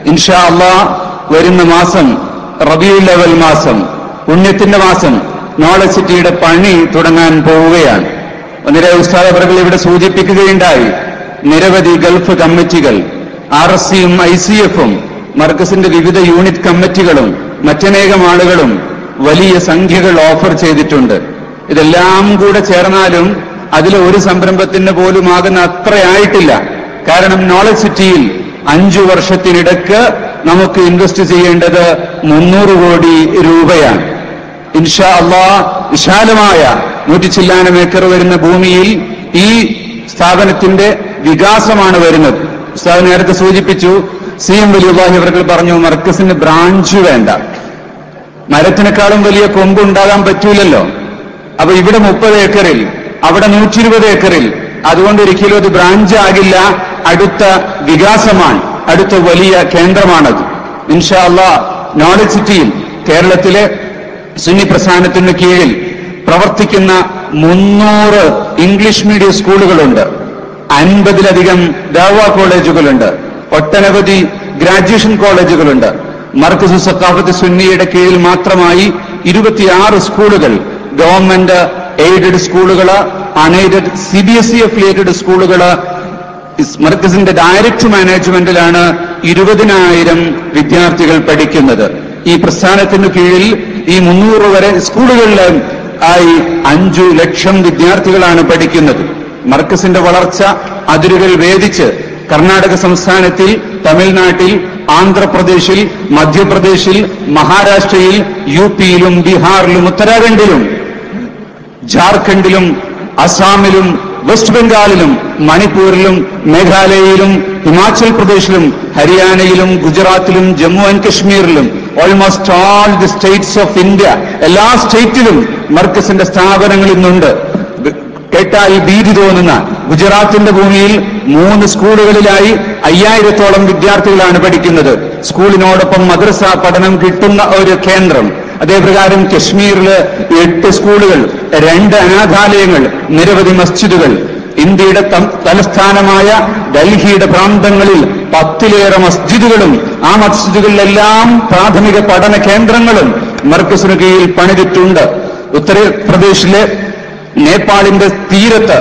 ഇൻഷാ അള്ളാ വരുന്ന മാസം റബിയുൽ ലെവൽ മാസം പുണ്യത്തിന്റെ മാസം നോളജ് സിറ്റിയുടെ പണി തുടങ്ങാൻ പോവുകയാണ് ഒന്നിരെ ഉസ്താദ് അവർകൾ ഇവിടെ സൂചിപ്പിക്കുകയുണ്ടായി നിരവധി ഗൾഫ് കമ്മിറ്റികൾ ആർ എസ് സിയും ഐ സി എഫും മർക്കസിന്റെ വിവിധ യൂണിറ്റ് കമ്മിറ്റികളും മറ്റനേകം ആളുകളും വലിയ സംഖ്യകൾ ഓഫർ ചെയ്തിട്ടുണ്ട് ഇതെല്ലാം കൂടെ ചേർന്നാലും അതിലെ ഒരു സംരംഭത്തിന് പോലും ആകുന്ന അത്രയായിട്ടില്ല കാരണം നോളജ് സിറ്റിയിൽ അഞ്ചു വർഷത്തിനിടക്ക് നമുക്ക് ഇൻവെസ്റ്റ് ചെയ്യേണ്ടത് മുന്നൂറ് കോടി രൂപയാണ് ഇൻഷാ അള്ളാ വിശാലമായ നൂറ്റി ചില്ലാനം ഏക്കർ വരുന്ന ഭൂമിയിൽ ഈ സ്ഥാപനത്തിന്റെ വികാസമാണ് വരുന്നത് ഉസ്താദ് നേരത്തെ സൂചിപ്പിച്ചു സി എം വലിയുള്ളാഹി അവർ പറഞ്ഞു മർക്കസിന് ബ്രാഞ്ച് വേണ്ട മരത്തിനേക്കാളും വലിയ കൊമ്പ് ഉണ്ടാകാൻ പറ്റൂലല്ലോ അപ്പൊ ഇവിടെ മുപ്പത് ഏക്കറിൽ അവിടെ നൂറ്റി ഇരുപത് ഏക്കറിൽ അതുകൊണ്ട് ഒരിക്കലും അത് ബ്രാഞ്ച് ആകില്ല അടുത്ത വികാസമാണ് അടുത്ത വലിയ കേന്ദ്രമാണത് ഇൻഷാ അള്ളാ നോളജ് സിറ്റിയിൽ കേരളത്തിലെ സുന്നി പ്രസ്ഥാനത്തിന് കീഴിൽ പ്രവർത്തിക്കുന്ന മുന്നൂറ് ഇംഗ്ലീഷ് മീഡിയം സ്കൂളുകളുണ്ട് അൻപതിലധികം ദാവ കോളേജുകളുണ്ട് ഒട്ടനവധി ഗ്രാജുവേഷൻ കോളേജുകളുണ്ട് മർക്കസു സക്കാഫത്ത് സുന്നിയുടെ കീഴിൽ മാത്രമായി ഇരുപത്തിയാറ് സ്കൂളുകൾ ഗവൺമെന്റ് എയ്ഡഡ് സ്കൂളുകള് unaided C B S E affiliated സ്കൂളുകള് ഇസ് മർക്കസിന്റെ ഡയറക്ട് മാനേജ്മെന്റിലാണ് ഇരുപതിനായിരം വിദ്യാർത്ഥികൾ പഠിക്കുന്നത് ഈ പ്രസ്ഥാനത്തിന് കീഴിൽ ഈ മുന്നൂറ് വരെ സ്കൂളുകളിൽ ആയി അഞ്ചു ലക്ഷം വിദ്യാർത്ഥികളാണ് പഠിക്കുന്നത് മർക്കസിന്റെ വളർച്ച അതിരുകൾ വേദിച്ച് കർണാടക സംസ്ഥാനത്തിൽ തമിഴ്നാട്ടിൽ ആന്ധ്രാപ്രദേശിൽ മധ്യപ്രദേശിൽ മഹാരാഷ്ട്രയിൽ യു പിയിലും ബീഹാറിലും ഉത്തരാഖണ്ഡിലും ജാർഖണ്ഡിലും അസാമിലും വെസ്റ്റ് ബംഗാളിലും മണിപ്പൂരിലും മേഘാലയയിലും ഹിമാചൽ പ്രദേശിലും ഹരിയാനയിലും ഗുജറാത്തിലും ജമ്മു ആൻഡ് കശ്മീരിലും almost all the states of India എല്ലാ സ്റ്റേറ്റിലും മർക്കസിന്റെ സ്ഥാപനങ്ങൾ ഇന്നുണ്ട് കേട്ടാൽ ഭീതി തോന്നുന്ന ഗുജറാത്തിന്റെ ഭൂമിയിൽ മൂന്ന് സ്കൂളുകളിലായി അയ്യായിരത്തോളം വിദ്യാർത്ഥികളാണ് പഠിക്കുന്നത് സ്കൂളിനോടൊപ്പം മദ്രസ പഠനം കിട്ടുന്ന ഒരു കേന്ദ്രം അതേപ്രകാരം കശ്മീരില് എട്ട് സ്കൂളുകൾ രണ്ട് അനാഥാലയങ്ങൾ നിരവധി മസ്ജിദുകൾ ഇന്ത്യയുടെ തം- തലസ്ഥാനമായ ഡൽഹിയുടെ പ്രാന്തങ്ങളിൽ പത്തിലേറെ മസ്ജിദുകളും ആ മസ്ജിദുകളിലെല്ലാം പ്രാഥമിക പഠന കേന്ദ്രങ്ങളും മർക്കസിന് കീഴിൽ പണിതിട്ടുണ്ട് ഉത്തർപ്രദേശിലെ നേപ്പാളിന്റെ തീരത്ത്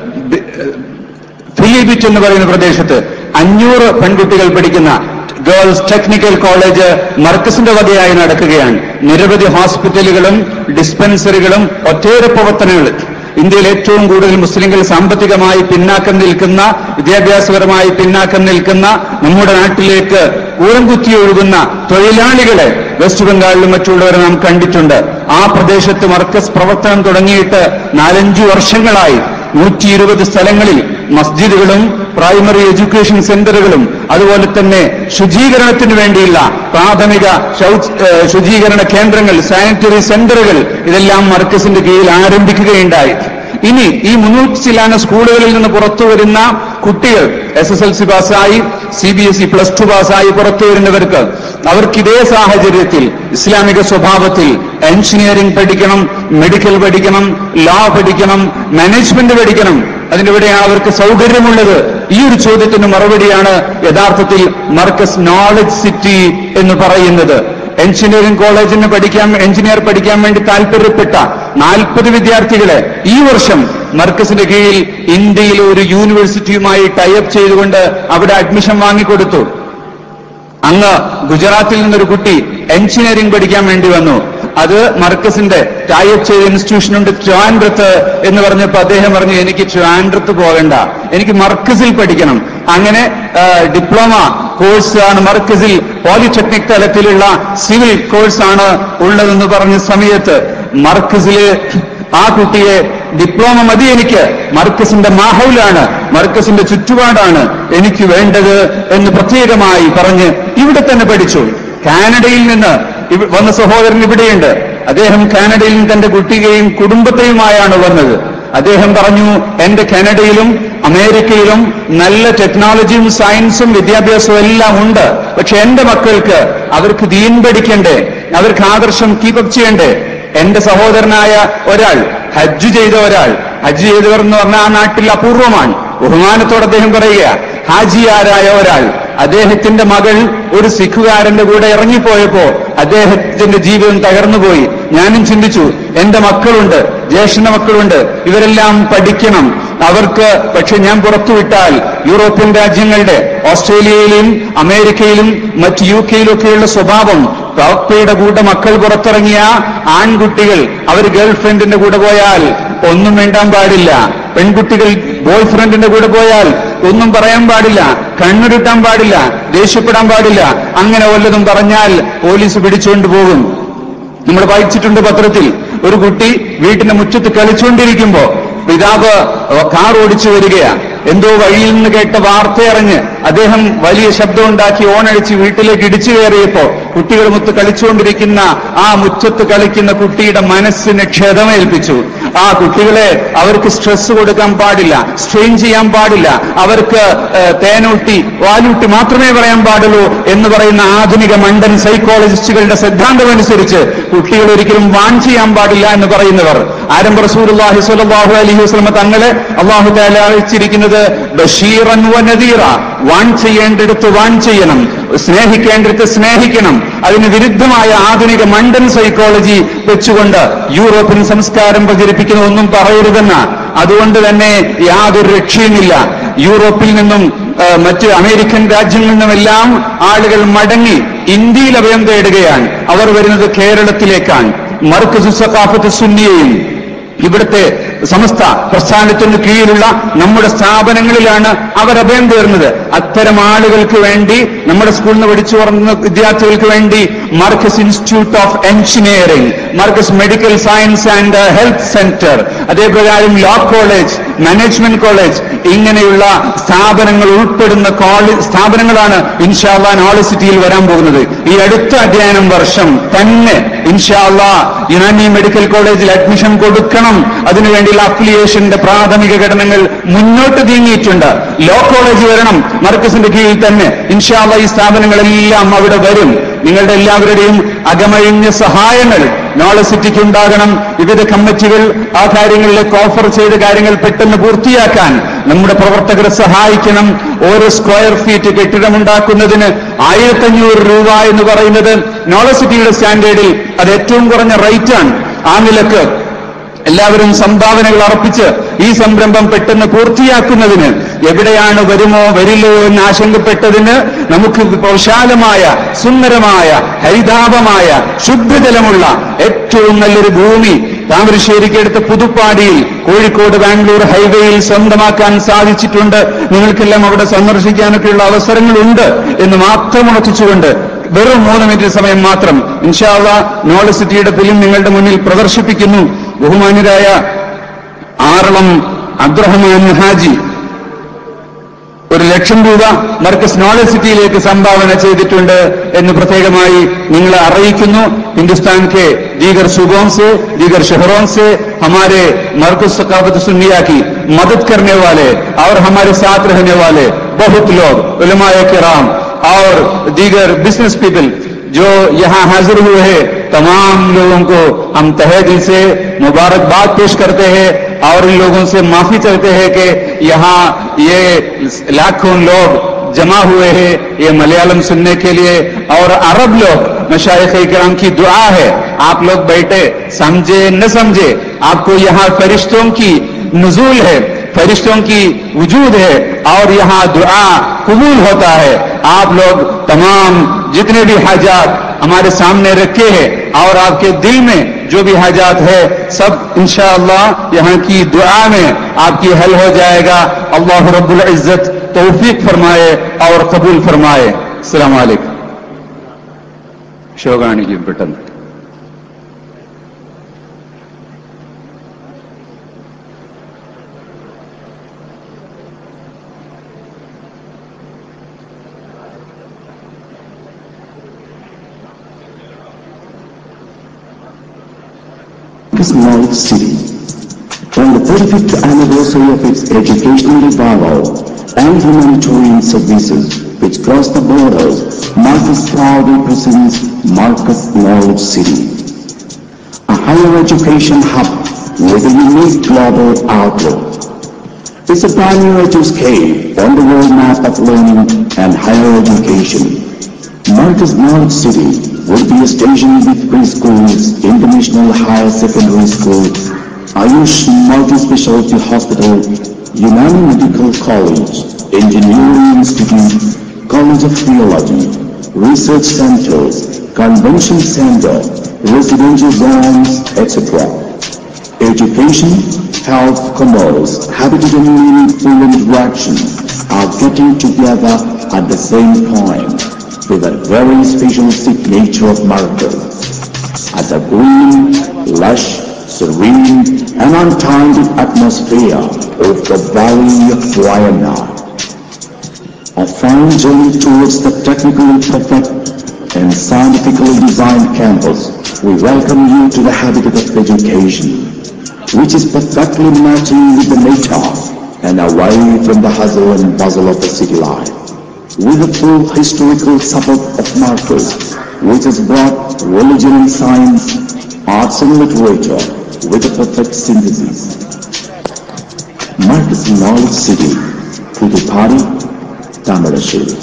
ഫിലിബിറ്റ് എന്ന് പറയുന്ന പ്രദേശത്ത് അഞ്ഞൂറ് പെൺകുട്ടികൾ പഠിക്കുന്ന ഗേൾസ് ടെക്നിക്കൽ കോളേജ് മർക്കസിന്റെ വകയായി നടക്കുകയാണ് നിരവധി ഹോസ്പിറ്റലുകളും ഡിസ്പെൻസറികളും ഒറ്റേറെ പ്രവർത്തനങ്ങൾ ഇന്ത്യയിൽ ഏറ്റവും കൂടുതൽ മുസ്ലിങ്ങൾ സാമ്പത്തികമായി പിന്നാക്കം നിൽക്കുന്ന വിദ്യാഭ്യാസപരമായി പിന്നാക്കം നിൽക്കുന്ന നമ്മുടെ നാട്ടിലേക്ക് ഊരം കുത്തി ഒഴുകുന്ന തൊഴിലാളികളെ വെസ്റ്റ് ബംഗാളിലും മറ്റുള്ളവരെ നാം കണ്ടിട്ടുണ്ട് ആ പ്രദേശത്ത് മർക്കസ് പ്രവർത്തനം തുടങ്ങിയിട്ട് നാലഞ്ചു വർഷങ്ങളായി നൂറ്റി ഇരുപത് സ്ഥലങ്ങളിൽ മസ്ജിദുകളും പ്രൈമറി എഡ്യൂക്കേഷൻ സെന്ററുകളും അതുപോലെ തന്നെ ശുചീകരണത്തിന് വേണ്ടിയുള്ള പ്രാഥമിക ശൗച് ഏഹ് ശുചീകരണ കേന്ദ്രങ്ങൾ സാനിറ്ററി സെന്ററുകൾ ഇതെല്ലാം മർക്കസിന്റെ കീഴിൽ ആരംഭിക്കുകയുണ്ടായി ഇനി ഈ മുന്നൂറ്റി ചില്ലാന സ്കൂളുകളിൽ നിന്ന് പുറത്തു വരുന്ന കുട്ടികൾ എസ് എസ് എൽ സി പാസ്സായി C B S E plus two പാസ്സായി പുറത്തു വരുന്നവർക്ക് അവർക്ക് ഇതേ സാഹചര്യത്തിൽ ഇസ്ലാമിക സ്വഭാവത്തിൽ എഞ്ചിനീയറിംഗ് പഠിക്കണം മെഡിക്കൽ പഠിക്കണം ലോ പഠിക്കണം മാനേജ്മെന്റ് പഠിക്കണം അതിന്റെ ഇവിടെയാണ് അവർക്ക് സൗകര്യമുള്ളത് ഈ ഒരു ചോദ്യത്തിന് മറുപടിയാണ് യഥാർത്ഥത്തിൽ മർക്കസ് നോളജ് സിറ്റി എന്ന് പറയുന്നത് എഞ്ചിനീയറിംഗ് കോളേജിന് പഠിക്കാൻ എഞ്ചിനീയർ പഠിക്കാൻ വേണ്ടി താല്പര്യപ്പെട്ട നാൽപ്പത് വിദ്യാർത്ഥികളെ ഈ വർഷം മർക്കസിന്റെ കീഴിൽ ഇന്ത്യയിലെ ഒരു യൂണിവേഴ്സിറ്റിയുമായി ടൈപ്പ് ചെയ്തുകൊണ്ട് അവിടെ അഡ്മിഷൻ വാങ്ങിക്കൊടുത്തു അങ്ങ് ഗുജറാത്തിൽ നിന്നൊരു കുട്ടി എഞ്ചിനീയറിംഗ് പഠിക്കാൻ വേണ്ടി വന്നു അത് മർക്കസിന്റെ ടൈപ്പ് ചെയ്ത ഇൻസ്റ്റിറ്റ്യൂഷൻ ഉണ്ട് ട്രിവാൻഡ്രത്ത് എന്ന് പറഞ്ഞപ്പോ അദ്ദേഹം പറഞ്ഞു എനിക്ക് ട്രിവാൻഡ്രത്ത് പോകണ്ട എനിക്ക് മർക്കസിൽ പഠിക്കണം അങ്ങനെ ആ, ഡിപ്ലോമ കോഴ്സാണ് മർക്കസിൽ പോളിടെക്നിക് തലത്തിലുള്ള സിവിൽ കോഴ്സാണ് ഉള്ളതെന്ന് പറഞ്ഞ സമയത്ത് മർക്കസില് ആ കുട്ടിയെ ഡിപ്ലോമ മതി എനിക്ക് മർക്കസിന്റെ മാഹൗലാണ് മർക്കസിന്റെ ചുറ്റുപാടാണ് എനിക്ക് വേണ്ടത് എന്ന് പ്രത്യേകമായി പറഞ്ഞ് ഇവിടെ തന്നെ പഠിച്ചു കാനഡയിൽ നിന്ന് ഇവ- വന്ന സഹോദരൻ ഇവിടെയുണ്ട് അദ്ദേഹം കാനഡയിൽ നിന്ന് തന്റെ കുട്ടിയെയും കുടുംബത്തെയുമായാണ് വന്നത് അദ്ദേഹം പറഞ്ഞു എന്റെ കാനഡയിലും അമേരിക്കയിലും നല്ല ടെക്നോളജിയും സയൻസും വിദ്യാഭ്യാസവും എല്ലാം ഉണ്ട് പക്ഷെ എന്റെ മക്കൾക്ക് അവർക്ക് ദീൻ പഠിക്കണ്ടേ അവർക്ക് ആദർശം കീപപ്പ് ചെയ്യണ്ടേ എന്റെ സഹോദരനായ ഒരാൾ ഹജ്ജ് ചെയ്ത ഒരാൾ ഹജ്ജ് ചെയ്തവർ എന്ന് പറഞ്ഞാൽ ആ നാട്ടിൽ അപൂർവമാണ് ബഹുമാനത്തോടെ അദ്ദേഹം പറയുക ഹാജിയാരായ ഒരാൾ അദ്ദേഹത്തിന്റെ മകൾ ഒരു സിഖുകാരന്റെ കൂടെ ഇറങ്ങിപ്പോയപ്പോ അദ്ദേഹത്തിന്റെ ജീവിതം തകർന്നുപോയി ഞാനും ചിന്തിച്ചു എന്റെ മക്കളുണ്ട് ജ്യേഷ്ഠ മക്കളുണ്ട് ഇവരെല്ലാം പഠിക്കണം അവർക്ക് പക്ഷെ ഞാൻ പുറത്തുവിട്ടാൽ യൂറോപ്യൻ രാജ്യങ്ങളുടെ ഓസ്ട്രേലിയയിലും അമേരിക്കയിലും മറ്റ് യു കെയിലൊക്കെയുള്ള സ്വഭാവം പ്രവക്തയുടെ കൂടെ മക്കൾ പുറത്തിറങ്ങിയ ആൺകുട്ടികൾ അവർ ഗേൾഫ്രണ്ടിന്റെ കൂടെ പോയാൽ ഒന്നും വേണ്ടാൻ പാടില്ല പെൺകുട്ടികൾ ബോയ് ഫ്രണ്ടിന്റെ കൂടെ പോയാൽ ഒന്നും പറയാൻ പാടില്ല കണ്ണുരുട്ടാൻ പാടില്ല ദേഷ്യപ്പെടാൻ പാടില്ല അങ്ങനെ വല്ലതും പറഞ്ഞാൽ പോലീസ് പിടിച്ചുകൊണ്ട് പോകും നമ്മൾ വായിച്ചിട്ടുണ്ട് പത്രത്തിൽ ഒരു കുട്ടി വീട്ടിന്റെ മുറ്റത്ത് കളിച്ചുകൊണ്ടിരിക്കുമ്പോ പിതാവ് കാർ ഓടിച്ചു വരികയാ എന്തോ വഴിയിൽ നിന്ന് കേട്ട വാർത്ത അറിഞ്ഞ് അദ്ദേഹം വലിയ ശബ്ദമുണ്ടാക്കി ഓണടിച്ച് വീട്ടിലേക്ക് ഇടിച്ചു കയറിയപ്പോ കുട്ടികൾ മുത്ത് കളിച്ചുകൊണ്ടിരിക്കുന്ന ആ മുറ്റത്ത് കളിക്കുന്ന കുട്ടിയുടെ മനസ്സിന് ക്ഷതമേൽപ്പിച്ചു ആ കുട്ടികളെ അവർക്ക് സ്ട്രെസ് കൊടുക്കാൻ പാടില്ല സ്ട്രെയിൻ ചെയ്യാൻ പാടില്ല അവർക്ക് ഏഹ്, തേനൂട്ടി വാലൂട്ടി മാത്രമേ പറയാൻ പാടുള്ളൂ എന്ന് പറയുന്ന ആധുനിക മണ്ടൻ സൈക്കോളജിസ്റ്റുകളുടെ സിദ്ധാന്തമനുസരിച്ച് കുട്ടികൾ ഒരിക്കലും വാൺ ചെയ്യാൻ പാടില്ല എന്ന് പറയുന്നവർ ആരംഭ റസൂലുള്ളാഹി സ്വല്ലല്ലാഹു അലൈഹി വസല്ലമ തങ്ങളെ അള്ളാഹു തആല അയച്ചിരിക്കുന്നത് ബഷീറൻ വ നദീറ വാൺ ചെയ്യേണ്ടിടത്ത് വാൺ ചെയ്യണം സ്നേഹിക്കേണ്ടിടത്ത് സ്നേഹിക്കണം അതിന് വിരുദ്ധമായ ആധുനിക മണ്ടൻ സൈക്കോളജി വെച്ചുകൊണ്ട് യൂറോപ്യൻ സംസ്കാരം പ്രചരിപ്പിക്കുന്ന ഒന്നും പറയരുതെന്ന അതുകൊണ്ട് തന്നെ യാതൊരു രക്ഷയുമില്ല യൂറോപ്പിൽ നിന്നും ആ, മറ്റ് അമേരിക്കൻ രാജ്യങ്ങളിൽ നിന്നുമെല്ലാം ആളുകൾ മടങ്ങി ഇന്ത്യയിൽ അഭയം തേടുകയാണ് അവർ വരുന്നത് കേരളത്തിലേക്കാണ് മർക്കസു സഖാഫത്ത് സുന്നിയെയും ഇവിടുത്തെ സമസ്ത പ്രസ്ഥാനത്തിന് കീഴിലുള്ള നമ്മുടെ സ്ഥാപനങ്ങളിലാണ് അവർ അഭയം തേർന്നത് അത്തരം ആളുകൾക്ക് വേണ്ടി നമ്മുടെ സ്കൂളിൽ നിന്ന് പഠിച്ചു പറഞ്ഞ വിദ്യാർത്ഥികൾക്ക് വേണ്ടി Markaz institute of engineering Markaz medical science and health centre അതേപ്രകാരം ലോ കോളേജ് മാനേജ്മെന്റ് കോളേജ് ഇങ്ങനെയുള്ള സ്ഥാപനങ്ങൾ ഉൾപ്പെടുന്ന കോളേജ് സ്ഥാപനങ്ങളാണ് ഇൻഷാല്ല നോളജ് സിറ്റിയിൽ വരാൻ പോകുന്നത് ഈ അടുത്ത അധ്യയനം വർഷം തന്നെ ഇൻഷാല്ല യുനാനി മെഡിക്കൽ കോളേജിൽ അഡ്മിഷൻ കൊടുക്കണം അതിനുവേണ്ടിയുള്ള അഫിലിയേഷന്റെ പ്രാഥമിക ഘടനകൾ മുന്നോട്ട് നീങ്ങിയിട്ടുണ്ട് ലോ കോളേജ് വരണം മർക്കസിന്റെ കീഴിൽ തന്നെ ഇൻഷാല്ല ഈ സ്ഥാപനങ്ങളെല്ലാം അവിടെ വരും നിങ്ങളുടെ എല്ലാവരുടെയും അകമഴിഞ്ഞ സഹായങ്ങൾ നോളജ് സിറ്റിക്ക് ഉണ്ടാകണം വിവിധ കമ്മിറ്റികൾ ആ കാര്യങ്ങളിലേക്ക് ഓഫർ ചെയ്ത കാര്യങ്ങൾ പെട്ടെന്ന് പൂർത്തിയാക്കാൻ നമ്മുടെ പ്രവർത്തകരെ സഹായിക്കണം ഓരോ സ്ക്വയർ ഫീറ്റ് കെട്ടിടമുണ്ടാക്കുന്നതിന് ആയിരത്തഞ്ഞൂറ് രൂപ എന്ന് പറയുന്നത് നോളജ് സിറ്റിയുടെ സ്റ്റാൻഡേർഡിൽ അത് ഏറ്റവും കുറഞ്ഞ റേറ്റാണ് ആ നിലക്ക് എല്ലാവരും സംഭാവനകൾ അർപ്പിച്ച് ഈ സംരംഭം പെട്ടെന്ന് പൂർത്തിയാക്കുന്നതിന് എവിടെയാണ് വരുമോ വരില്ലയോ എന്ന് ആശങ്കപ്പെട്ടതിന് നമുക്ക് വിശാലമായ സുന്ദരമായ ഹരിതാപമായ ശുദ്ധജലമുള്ള ഏറ്റവും നല്ലൊരു ഭൂമി താമരശ്ശേരിക്ക് അടുത്ത പുതുപ്പാടിയിൽ കോഴിക്കോട് ബാംഗ്ലൂർ ഹൈവേയിൽ സ്വന്തമാക്കാൻ സാധിച്ചിട്ടുണ്ട് നിങ്ങൾക്കെല്ലാം അവിടെ സന്ദർശിക്കാനൊക്കെയുള്ള അവസരങ്ങളുണ്ട് എന്ന് മാത്രം ഉറപ്പിച്ചുകൊണ്ട് വെറും മൂന്ന് മിനിറ്റ് സമയം മാത്രം ഇൻഷാള്ള നോളജ് സിറ്റിയുടെ ഫിലിം നിങ്ങളുടെ മുന്നിൽ പ്രദർശിപ്പിക്കുന്നു ബഹുമാന്യരായ ആറളം അബ്ദുറഹ്മാൻ ഹാജി ഒരു ലക്ഷം രൂപ മർക്കസ് നോളജ് സിറ്റിയിലേക്ക് സംഭാവന ചെയ്തിട്ടുണ്ട് എന്ന് പ്രത്യേകമായി നിങ്ങളെ അറിയിക്കുന്നു हिंदुस्तान के दीगर सूबों से दीगर शहरों से हमारे मरकज सकाफत सुनिया की मदद करने वाले और हमारे साथ रहने वाले बहुत लोग उलमाए किराम और दीगर बिजनेस पीपल जो यहाँ हाजिर हुए हैं तमाम लोगों को हम तहे दिल से मुबारकबाद पेश करते हैं और इन लोगों से माफी चाहते हैं कि यहाँ ये लाखों लोग जमा हुए हैं ये मलयालम सुनने के लिए और अरब लोग मशाइख कराम की दुआ है आप लोग बैठे समझे न समझे आपको यहाँ फरिश्तों की नजूल है फरिश्तों की वजूद है और यहाँ दुआ कबूल होता है आप लोग तमाम जितने भी हाजात हमारे सामने रखे हैं और आपके दिल में जो भी हाजात है सब इंशाअल्लाह यहाँ की दुआ में आपकी हल हो जाएगा अल्लाह रब्बुल इज्जत तौफीक फरमाए और कबूल फरमाए अस्सलाम वालेकुम ഷോ കാണിക്കും പെട്ടെന്ന് Knowledge City. On the 35th anniversary of its educational revival and humanitarian services which cross the borders, Marcus proudly presents Marcus Knowledge City. A higher education hub with a unique global outlook. It's a pioneer to scale on the world map of learning and higher education. Marcus Knowledge City will be a station with preschools, international higher secondary school, Ayush Multi-Specialty Hospital, Unani Medical College, Engineering Institute, College of Theology, Research Centers, Convention Center, residential zones, etc. Education, health, commerce, habitat and meaningful interaction are getting together at the same point with a very special signature of Marcus. At the green, lush, serene, and untainted atmosphere of the Valley of Wayanad. A fine journey towards the technically perfect and scientifically designed campus, we welcome you to the habitat of education, which is perfectly matching with the nature and away from the hustle and bustle of the city life. With the full historical suburb of Marcus, which has brought religion and science, arts and literature with a perfect synthesis. Marcus Knowledge City, Putupari, Tamarashiri.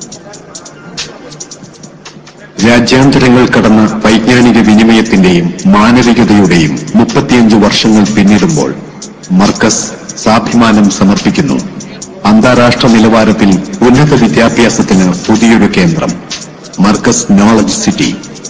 രാജ്യാന്തരങ്ങൾ കടന്ന വൈജ്ഞാനിക വിനിമയത്തിന്റെയും മാനവികതയുടെയും മുപ്പത്തിയഞ്ച് വർഷങ്ങൾ പിന്നിടുമ്പോൾ മർക്കസ് സാഭിമാനം സമർപ്പിക്കുന്നു അന്താരാഷ്ട്ര നിലവാരത്തിൽ ഉന്നത വിദ്യാഭ്യാസത്തിന് പുതിയൊരു കേന്ദ്രം മർക്കസ് നോളജ് സിറ്റി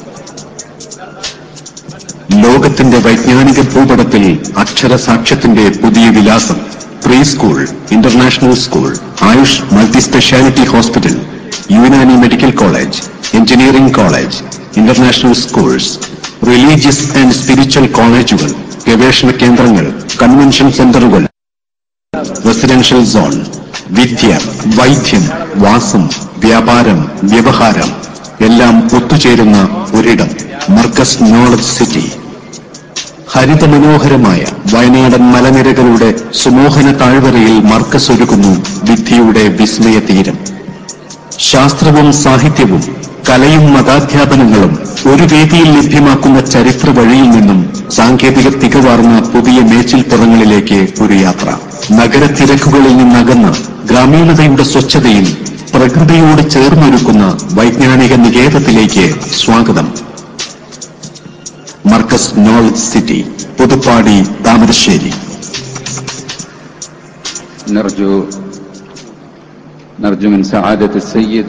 ലോകത്തിന്റെ വൈജ്ഞാനിക ഭൂപടത്തിൽ അക്ഷരസാക്ഷ്യത്തിന്റെ പുതിയ വിലാസം pre school international school Ayush multi speciality hospital Unani medical college engineering college international schools religious and spiritual കോളേജുകൾ ഗവേഷണ കേന്ദ്രങ്ങൾ കൺവെൻഷൻ സെന്ററുകൾ റെസിഡൻഷ്യൽ സോൺ വിദ്യ വൈദ്യം വാസം വ്യാപാരം വ്യവഹാരം എല്ലാം ഒത്തുചേരുന്ന ഒരിടം മർക്കസ് നോളജ് സിറ്റി ഹരിതമനോഹരമായ വയനാടൻ മലനിരകളുടെ സുമോഹന താഴ്വരയിൽ മർക്കസ് ഒരുക്കുന്നു വിദ്യയുടെ വിസ്മയ തീരം ശാസ്ത്രവും സാഹിത്യവും കലയും മതാധ്യാപനങ്ങളും ഒരു വേദിയിൽ ലഭ്യമാക്കുന്ന ചരിത്ര വഴിയിൽ നിന്നും സാങ്കേതിക തികവാർന്ന പുതിയ മേച്ചിൽപ്പുറങ്ങളിലേക്ക് ഒരു യാത്ര നഗരത്തിരക്കുകളിൽ നിന്നകന്ന് ഗ്രാമീണതയുടെ സ്വച്ഛതയിൽ പ്രകൃതിയോട് ചേർന്നൊരുക്കുന്ന വൈജ്ഞാനിക നികേതത്തിലേക്ക് സ്വാഗതം മർക്കസ് നോളജ് സിറ്റി പുതുപ്പാടി താമരശ്ശേരി نرجو نرجو من سعادة السيد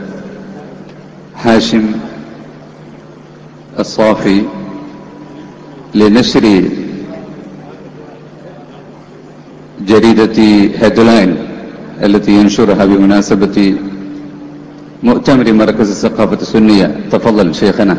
هاشم الصافي لنشر جريدة هيدلاين التي ينشرها بمناسبة مؤتمر مركز الثقافة السنية تفضل شيخنا